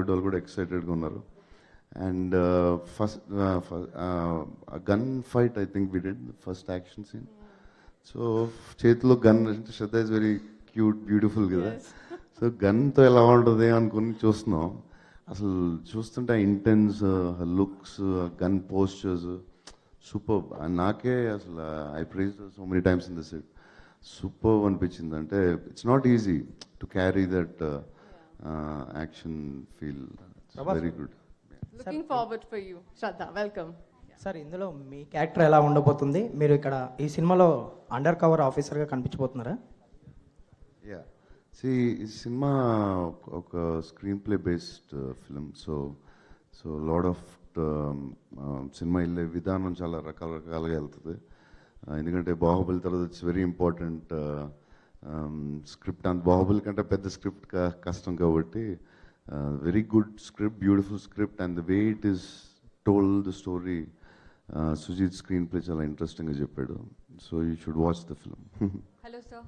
వాళ్ళు కూడా ఎక్సైటెడ్గా ఉన్నారు and first gun fight I think we did first action scene so చేతిలో gun Shraddha is very cute beautiful కదా సో గన్తో ఎలా ఉంటుంది అనుకుని చూస్తున్నాం అసలు చూస్తుంటే intense looks gun postures super నాకే అసలు I prize so many times in the set super అనిపించింది అంటే it's not easy to carry that action feel very good looking forward for you Shraddha welcome sir ఇందులో మీ క్యారెక్టర్ ఎలా ఉండబోతుంది మీరు ఇక్కడ ఈ సినిమాలో అండర్ కవర్ ఆఫీసర్గా కనిపించబోతున్నారా యా సి ఈ సినిమా ఒక screenplay based film so so lot of సినిమా వెళ్ళే విధానం చాలా రకాల రకాలుగా వెళ్తుంది Uh, ఎందుకంటే బాహుబలి తర్వాత ఇట్స్ వెరీ ఇంపార్టెంట్ స్క్రిప్ట్ అంత బాహుబలి కంటే పెద్ద స్క్రిప్ట్ కష్టం కాబట్టి very good script beautiful script and the way it is told the story Sujeeth screenplay చాలా ఇంట్రెస్టింగ్గా చెప్పాడు so you should watch the film hello sir